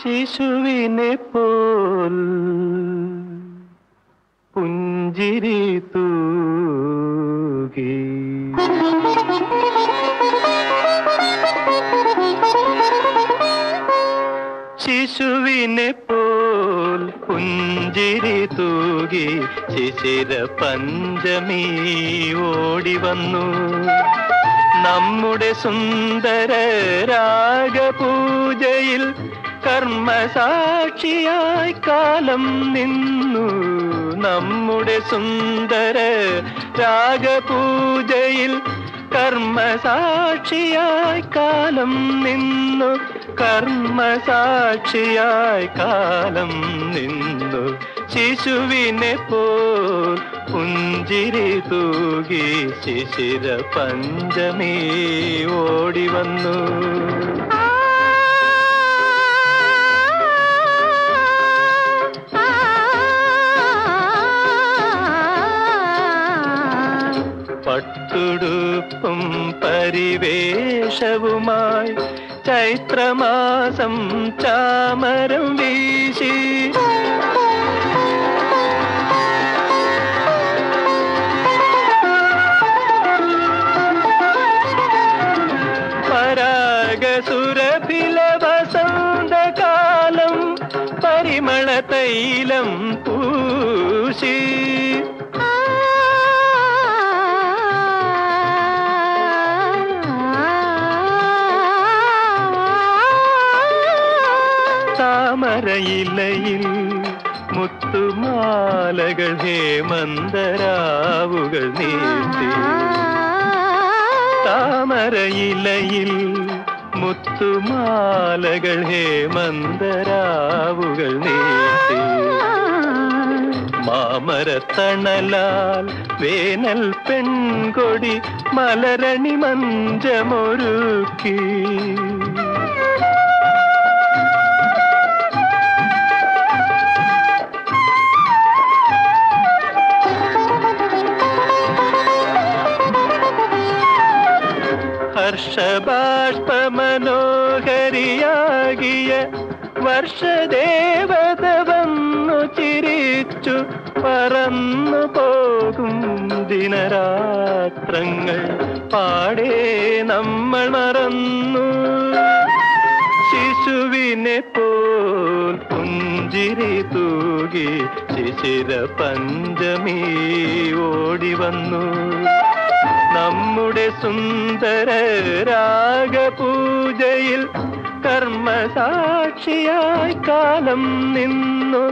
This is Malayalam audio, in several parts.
ശിശുവിനെ പോൽ പുഞ്ചിരി തൂകി ശിശുവിനെ പോൽ പുഞ്ചിരി തൂകി ശിശിര പഞ്ചമി ഓടി വന്നു നമ്മുടെ സുന്ദര രാഗപൂജയിൽ കർമ്മസാക്ഷിയായി കാലം നിന്നു നമ്മുടെ സുന്ദര രാഗപൂജയിൽ കർമ്മസാക്ഷിയായി കാലം നിന്നു കർമ്മസാക്ഷിയായി കാലം നിന്നു ശിശുവിനെ പോൽ പുഞ്ചിരി തൂകി ശിശിര പഞ്ചമി ഓടി വന്നു പട്ടുടുപ്പും പരിവേഷവുമായി ചൈത്രമാസം ചാമരം വീശി പരാഗസുരഭില വസന്തകാലം പരിമള തൈലം പൂശി താമരയിലയിൽ മുത്തുമാലകൾ ഹേമന്തരാവുകൾ നീട്ടി താമരയിലയിൽ മുത്തുമാലകൾ ഹേമന്തരാവുകൾ നീട്ടി മാമരത്തണലാൽ വേനൽ പെൺകൊടി മലരണി മഞ്ചമൊരുക്കി ഹർഷബാഷ്പമനോഹരിയാകിയ വർഷദേവത വന്നു ചിരിച്ചു പറന്നു പോകും ദിനരാത്രങ്ങൾ പാടേ നമ്മൾ മറന്നു ശിശുവിനെ പോൽ പുഞ്ചിരി തൂകി ശിശിര പഞ്ചമി ഓടി വന്നു നമ്മുടെ സുന്ദര രാഗപൂജയിൽ കർമ്മസാക്ഷിയായി കാലം നിന്നു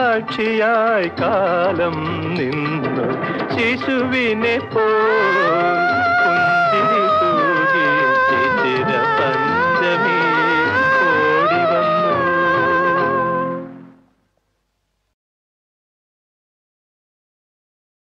കർമ്മസാക്ഷിയായി കാലം നിന്നു ശിശുവിനെ പോ